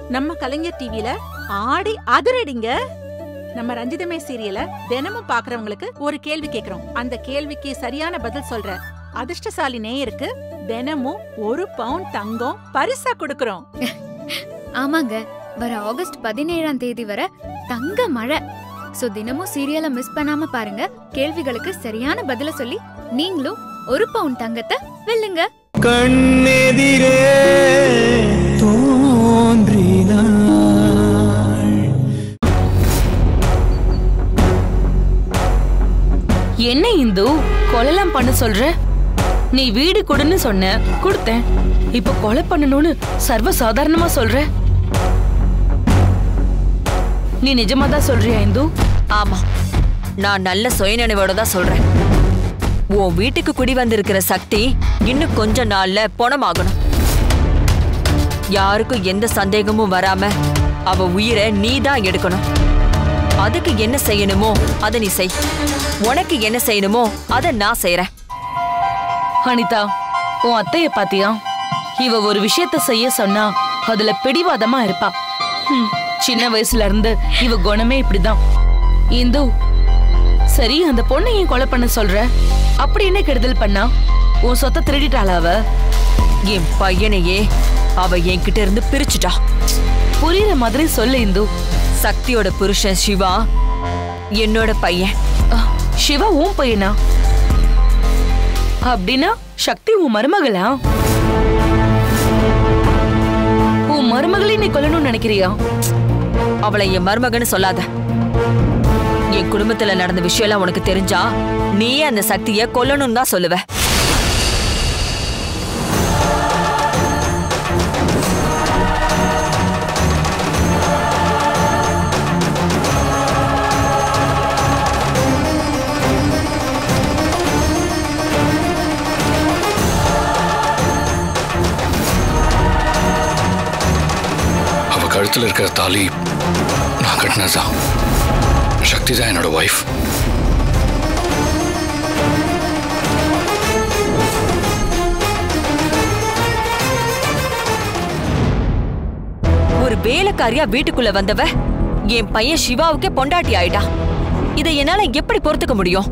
நம்ம கலைஞர் டிவில ஆடி அதிரடிங்க நம்ம ரஞ்சிதமே சீரியல தினமும் பாக்குறவங்களுக்கு ஒரு கேள்வி கேக்குறோம் அந்த கேள்விக்கு சரியான பதில் சொல்ற அதிர்ஷ்டசாலி நேயருக்கு தினமும் ஒரு பவுன் தங்கம் பரிசா கொடுக்கறோம் ஆமாங்க வர ஆகஸ்ட் பதினேழாம் தேதி வர தங்க மழை சோ தினமும் சீரியலை மிஸ் பண்ணாம பாருங்க கேள்விகளுக்கு சரியான பதில சொல்லி நீங்களும் ஒரு பவுன் தங்கத்தை வெல்லுங்க கண்ணெதிரே தோன்றினாள் என்ன இந்து கொலைலாம் பண்ண சொல்ற நீ வீடு கொடுன்னு சொன்ன கொடுத்தேன் இப்ப கொலை பண்ணணும்னு சர்வ சாதாரணமா சொல்ற நீ நிஜமா தான் சொல்றியா இந்து ஆமா நான் நல்ல சுயநினைவோட தான் சொல்றேன் உன் வீட்டுக்கு குடி வந்திருக்கிற சக்தி இன்னும் கொஞ்ச நாள்ல பொணமாகணும் யாருக்கும் எந்த சந்தேகமும் வராம அவ உயிரை நீ தான் எடுக்கணும் அதுக்கு என்ன செய்யணுமோ அதை நீ செய் உனக்கு என்ன செய்யணுமோ அதை நான் செய்யறேன் அனிதா உன் அத்தைய பாத்தியா இவ ஒரு விஷயத்த செய்ய சொன்னா அதுல பிடிவாதமா இருப்பா ஹம், சின்ன வயசுல இருந்து இவ குணமே இப்படிதான் இந்து சரி அந்த பொண்ணை ஏன் கொலை பண்ண சொல்ற அப்படி என்ன கெடுதல் பண்ணா உன் சொத்தை திருடிட்டாளா அவ என் பையனையே அவ என்கிட்ட இருந்து பிரிச்சுட்டா புரியுற மாதிரி சொல்லு இந்து சக்தியோட புருஷன் சிவா என்னோட பையன் அஹ், சிவா உன் பையனா அப்படின்னா சக்தி உன் மருமகளா உன் மருமகளை நீ கொல்லணும்னு நினைக்கிறியா அவளை என் மருமகன்னு சொல்லாத என் குடும்பத்துல நடந்த விஷயம்லாம் உனக்கு தெரிஞ்சா நீயே அந்த சக்தியை கொல்லணும்னு தான் சொல்லுவ அவ கழுத்துல இருக்கிற தாலி நான் கட்டினதுதான் சக்தி தான் என்னோட ஒய்ஃப் ஒரு வேலைக்காரியா வீட்டுக்குள்ள வந்தவ என் பையன் சிவாவுக்கே பொண்டாட்டி ஆயிட்டா இதை என்னால எப்படி பொறுத்துக்க முடியும்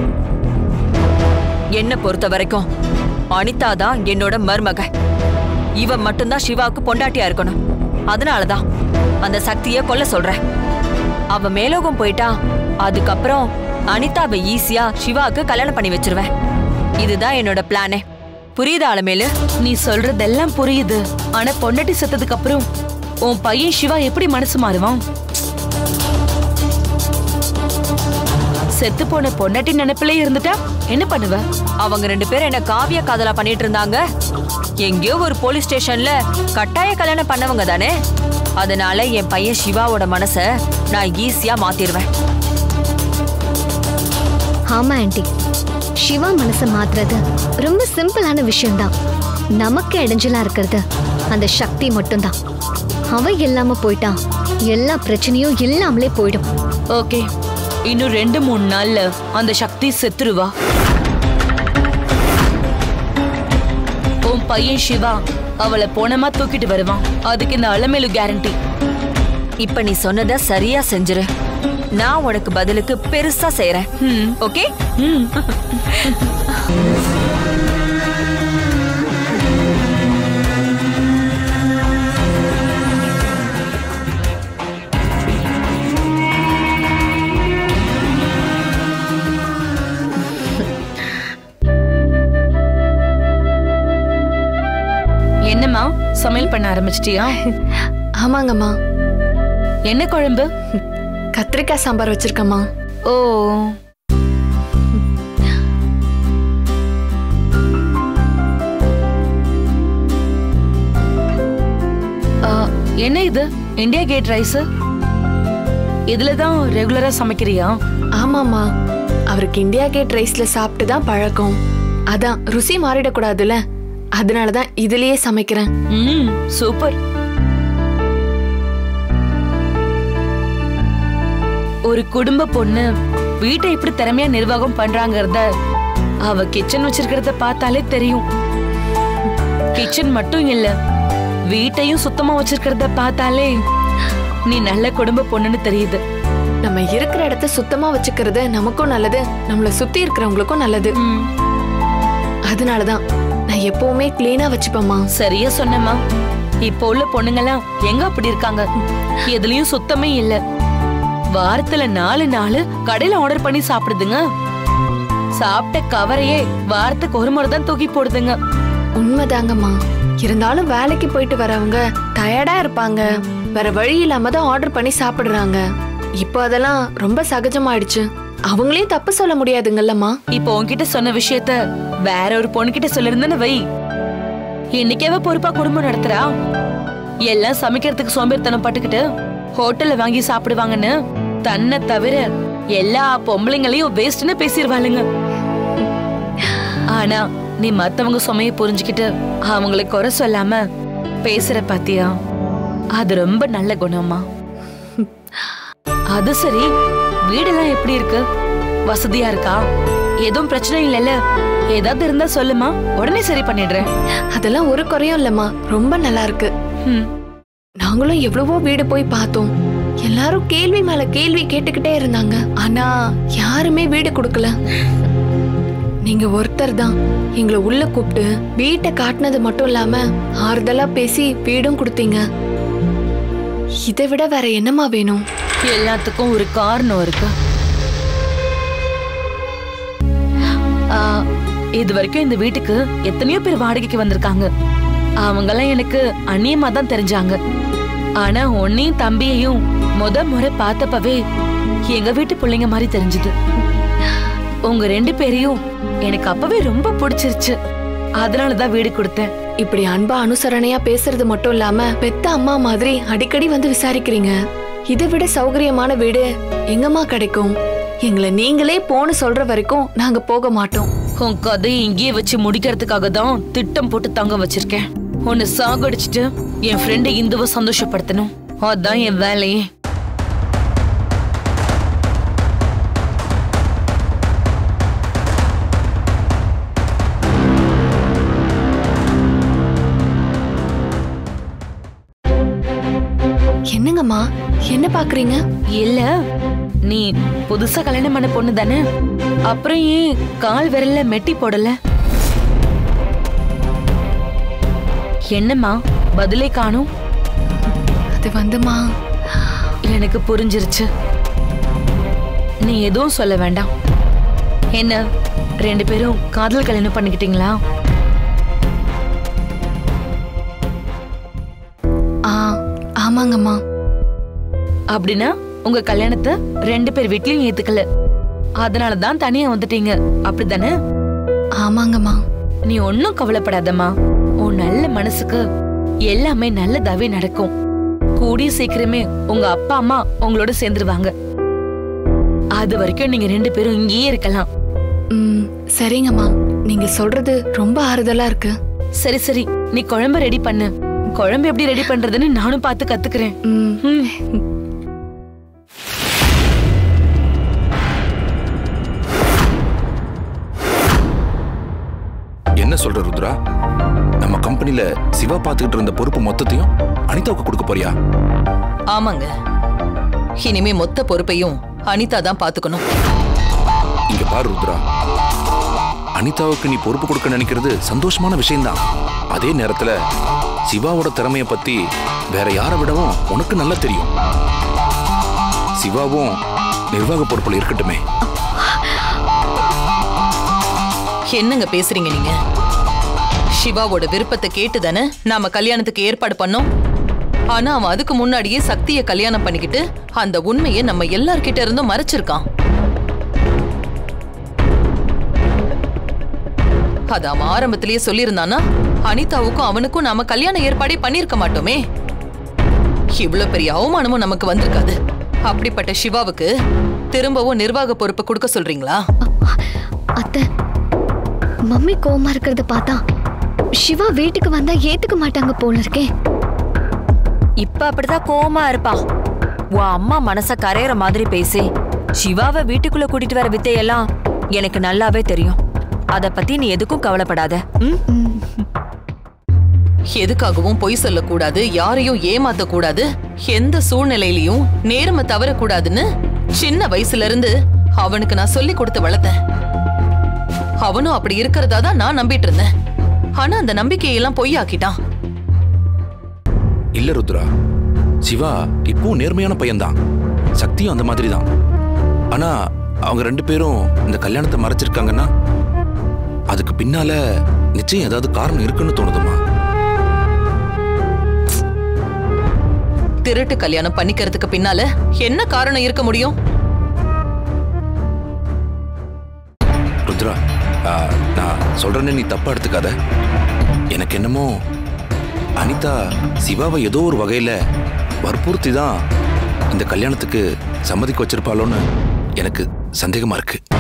என்ன பொறுத்த வரைக்கும் அனிதா தான் என்னோட மருமக இவ மட்டும்தான் சிவாவுக்கு பொண்டாட்டியா இருக்கணும் அதனாலதான் அந்த சக்திய கொல்ல சொல்றேன் அவ மேலோகம் போயிட்டா அதுக்கப்புறம் அனிதாவை ஈஸியா சிவாவுக்கு கல்யாணம் பண்ணி வச்சிருவேன் இதுதான் என்னோட பிளானே புரியுதா அலமேலு நீ சொல்றதெல்லாம் புரியுது ஆனா பொண்டாட்டி செத்ததுக்கு அப்புறம் உன் பையன் சிவா எப்படி மனசு மாறுவான் செத்து போன பொண்டாட்டி நினைப்பிலே இருந்துட்டா என்ன பண்ணுவ அவங்க ரெண்டு பேரும் என்ன காவிய காதலா பண்ணிட்டு இருந்தாங்க எங்கேயோ ஒரு போலீஸ் ஸ்டேஷன்ல கட்டாய கல்யாணம் பண்ணவங்க தானே அதனால என் பையன் சிவாவோட மனச நான் ஈஸியா மாத்திருவேன் ஆமா ஆண்டி சிவா மனசை மாத்துறது ரொம்ப சிம்பிளான விஷயம்தான் நமக்கு இடைஞ்சலா இருக்கிறது அந்த சக்தி மட்டும்தான் அவ இல்லாம போயிட்டா எல்லா பிரச்சனையும் இல்லாமலே போயிடும் ஓகே இன்னும் ரெண்டு மூணு நாள்ல அந்த சக்தி செத்துருவா உன் பையன் சிவா அவளை போனமா தூக்கிட்டு வருவான் அதுக்கு இந்த அலமேலு கேரண்டி இப்ப நீ சொன்னத சரியா செஞ்சிரு நான் உனக்கு பதிலுக்கு பெருசா செய்யறேன் ஓகே என்னம்மா சமையல் பண்ண ஆரம்பிச்சிட்டியா ஆமாங்கம்மா என்ன குழம்பு கத்திரிக்காய் சாம்பார் வச்சிருக்கம்மா ஓ ஆ, என்ன இது இந்தியா கேட் ரைஸ் இதுல தான் ரெகுலரா சமைக்கிறியா ஆமாம்மா அவருக்கு இந்தியா கேட் ரைஸ்ல சாப்பிட்டு தான் பழக்கம் அதான் ருசி மாறிடக்கூடாதுல்ல அதனால தான் இதுலயே சமைக்கிறேன் ம் சூப்பர் ஒரு குடும்ப பொண்ணு வீட்டை எப்படி திறமையா நிர்வாகம் பண்றாங்கறத அவ கிச்சன் வச்சிருக்கிறத பார்த்தாலே தெரியும் கிச்சன் மட்டும் இல்ல வீட்டையும் சுத்தமா வச்சிருக்கிறத பார்த்தாலே நீ நல்ல குடும்ப பொண்ணுன்னு தெரியுது நம்ம இருக்கிற இடத்த சுத்தமா வச்சுக்கிறது நமக்கும் நல்லது நம்மள சுத்தி இருக்கிறவங்களுக்கும் நல்லது ம், அதனாலதான் நான் எப்பவுமே கிளீனா வச்சுப்பேம்மா சரியா சொன்னம்மா இப்போ உள்ள பொண்ணுங்கலாம் எங்க அப்படி இருக்காங்க எதுலயும் சுத்தமே இல்ல வாரத்துல நாலு நாள் கடையில ஆர்டர் பண்ணி சாப்பிடுதுங்க சாப்பிட்ட கவரையே வாரத்துக்கு ஒரு முறை தான் தூக்கி போடுதுங்க உண்மைதாங்கம்மா இருந்தாலும் வேலைக்கு போயிட்டு வரவங்க டயர்டா இருப்பாங்க வேற வழி இல்லாம தான் ஆர்டர் பண்ணி சாப்பிடுறாங்க இப்போ அதெல்லாம் ரொம்ப சகஜமாயிடுச்சு அவங்களையும் தப்பு சொல்ல முடியாதுங்கல்லம்மா இப்போ உன்கிட்ட சொன்ன விஷயத்த வேற ஒரு பொண்ணுகிட்ட சொல்லிருந்தேன்னு வை இன்னைக்கேவ பொறுப்பா குடும்பம் நடத்துறா எல்லாம் சமைக்கிறதுக்கு சோம்பேறித்தனம் பட்டுக்கிட்டு ஹோட்டல்ல வாங்கி சாப்பிடுவாங்கன்னு தன்னை தவிர எல்லா பொம்பளைங்களையும் வேஸ்ட்னு பேசிடுவாளுங்க ஆனா நீ மத்தவங்க சுமையை புரிஞ்சுக்கிட்டு அவங்களை குறை சொல்லாம பேசுற பாத்தியா அது ரொம்ப நல்ல குணமா அது சரி வீடெல்லாம் எப்படி இருக்கு வசதியா இருக்கா எதுவும் பிரச்சனை இல்லைல்ல ஏதாவது இருந்தா சொல்லுமா உடனே சரி பண்ணிடுறேன் அதெல்லாம் ஒரு குறையும் இல்லம்மா ரொம்ப நல்லா இருக்கு ம், நாங்களும் எவ்வளவோ வீடு போய் பார்த்தோம் எல்லாரும் கேள்வி மேல கேள்வி கேட்டுக்கிட்டே இருந்தாங்க ஆனா யாருமே வீடு கொடுக்கல நீங்க ஒருத்தர் தான் எங்களை உள்ள கூப்பிட்டு வீட்டை காட்டினது மட்டும் இல்லாம ஆறுதலா பேசி வீடும் கொடுத்தீங்க இதை விட வேற என்னமா வேணும் எல்லாத்துக்கும் ஒரு காரணம் இருக்கு ஆ, இது வரைக்கும் இந்த வீட்டுக்கு எத்தனையோ பேர் வாடகைக்கு வந்திருக்காங்க அவங்கெல்லாம் எனக்கு அந்நியமா தான் தெரிஞ்சாங்க ஆனா உன்னையும் தம்பியையும் முத முறை பார்த்தப்பவே எங்க வீட்டு பிள்ளைங்க மாதிரி தெரிஞ்சது உங்க ரெண்டு பேரையும் எனக்கு அப்பவே ரொம்ப பிடிச்சிருச்சு அதனாலதான் வீடு கொடுத்தேன் இப்படி அன்பா அனுசரணையா பேசுறது மட்டும் இல்லாம பெத்த அம்மா மாதிரி அடிக்கடி வந்து விசாரிக்கிறீங்க இதை விட சௌகரியமான வீடு எங்கம்மா கிடைக்கும் எங்களை நீங்களே போன்னு சொல்ற வரைக்கும் நாங்க போக மாட்டோம் உன் கதையை இங்கேயே வச்சு முடிக்கிறதுக்காக தான் திட்டம் போட்டு தங்க வச்சிருக்கேன் உன்னை சாகடிச்சிட்டு என் ஃப்ரெண்டு இந்துவை சந்தோஷப்படுத்தணும் அதான் என் வேலையே என்னங்கம்மா என்ன பாக்குறீங்க இல்ல நீ புதுசா கல்யாணம் பண்ண பொண்ணு தானே அப்புறம் ஏன் கால் விரல்ல மெட்டி போடல என்னம்மா பதிலே காணும் அது வந்துமா எனக்கு புரிஞ்சிருச்சு நீ எதுவும் சொல்ல வேண்டாம் என்ன ரெண்டு பேரும் காதல் கல்யாணம் பண்ணிக்கிட்டீங்களா ஆ ஆமாங்கம்மா அப்படின்னா உங்க கல்யாணத்தை ரெண்டு பேர் வீட்லயும் ஏத்துக்கல அதனால தான் தனியா வந்துட்டீங்க அப்படிதானே ஆமாங்கம்மா நீ ஒன்னும் கவலைப்படாதம்மா உன் நல்ல மனசுக்கு எல்லாமே நல்லதாவே நடக்கும் கூடிய சீக்கிரமே உங்க அப்பா அம்மா உங்களோட சேர்ந்துருவாங்க அது வரைக்கும் நீங்க ரெண்டு பேரும் இங்கேயே இருக்கலாம் ம் சரிங்கம்மா நீங்க சொல்றது ரொம்ப ஆறுதலா இருக்கு சரி சரி நீ குழம்பு ரெடி பண்ணு குழம்பு எப்படி ரெடி பண்றதுன்னு நானும் பார்த்து கத்துக்கிறேன் ம் ம். என்ன சொல்ற ருத்ரா நம்ம கம்பெனில சிவா பாத்துக்கிட்டு இருந்த பொறுப்பு மொத்தத்தையும் அனிதாவுக்கு கொடுக்க போறியா ஆமாங்க இனிமே மொத்த பொறுப்பையும் அனிதா தான் பாத்துக்கணும் இங்க பாரு ருத்ரா அனிதாவுக்கு நீ பொறுப்பு கொடுக்க நினைக்கிறது சந்தோஷமான விஷயம்தான் அதே நேரத்துல சிவாவோட திறமைய பத்தி வேற யாரை விடவும் உனக்கு நல்லா தெரியும் சிவாவும் நிர்வாக பொறுப்புல இருக்கட்டுமே என்னங்க பேசுறீங்க நீங்க சிவாவோட விருப்பத்தை கேட்டு தானே நாம கல்யாணத்துக்கு ஏற்பாடு பண்ணோம் ஆனா அவன் அதுக்கு முன்னாடியே சக்தியை கல்யாணம் பண்ணிக்கிட்டு அந்த உண்மையை நம்ம எல்லார்கிட்ட இருந்தும் மறைச்சிருக்கான் அது அவன் ஆரம்பத்திலேயே சொல்லியிருந்தானா அனிதாவுக்கும் அவனுக்கும் நாம கல்யாண ஏற்பாடே பண்ணிருக்க மாட்டோமே இவ்வளவு பெரிய அவமானமும் நமக்கு வந்திருக்காது அப்படிப்பட்ட சிவாவுக்கு திரும்பவும் நிர்வாக பொறுப்பு கொடுக்க சொல்றீங்களா அத்தை மம்மி கோவமா இருக்கிறத பார்த்தா சிவா வீட்டுக்கு வந்தா ஏத்துக்க மாட்டாங்க போல இருக்கே இப்ப அப்படிதான் கோவமா இருப்பா உன் அம்மா மனச கரையிற மாதிரி பேசி சிவாவை வீட்டுக்குள்ள கூட்டிட்டு வர வித்தையெல்லாம் எனக்கு நல்லாவே தெரியும் அத பத்தி நீ எதுக்கும் கவலைப்படாத ம்? எதுக்காகவும் பொய் சொல்லக்கூடாது யாரையும் ஏமாத்த கூடாது எந்த சூழ்நிலையிலயும் நேர்மை தவறக்கூடாதுன்னு சின்ன வயசுல இருந்து அவனுக்கு நான் சொல்லி கொடுத்து வளர்த்தேன் அவனும் அப்படி இருக்கிறதா தான் நான் நம்பிட்டு இருந்தேன் ஆனா அந்த நம்பிக்கையெல்லாம் பொய்யாக்கிட்டான் இல்ல ருத்ரா சிவா இப்பவும் நேர்மையான பையன்தான் சக்தியும் அந்த மாதிரி தான் ஆனா அவங்க ரெண்டு பேரும் இந்த கல்யாணத்தை மறைச்சிருக்காங்கன்னா அதுக்கு பின்னால நிச்சயம் ஏதாவது காரணம் இருக்குன்னு தோணுதுமா திருட்டு கல்யாணம் பண்ணிக்கிறதுக்கு பின்னால என்ன காரணம் இருக்க முடியும் ருத்ரா ஆ, நான் சொல்றேன்னு நீ தப்பா எடுத்துக்காத எனக்கு என்னமோ அனிதா சிவாவை ஏதோ ஒரு வகையில வற்புறுத்தி தான் இந்த கல்யாணத்துக்கு சம்மதிக்க வச்சிருப்பாளோன்னு எனக்கு சந்தேகமா இருக்கு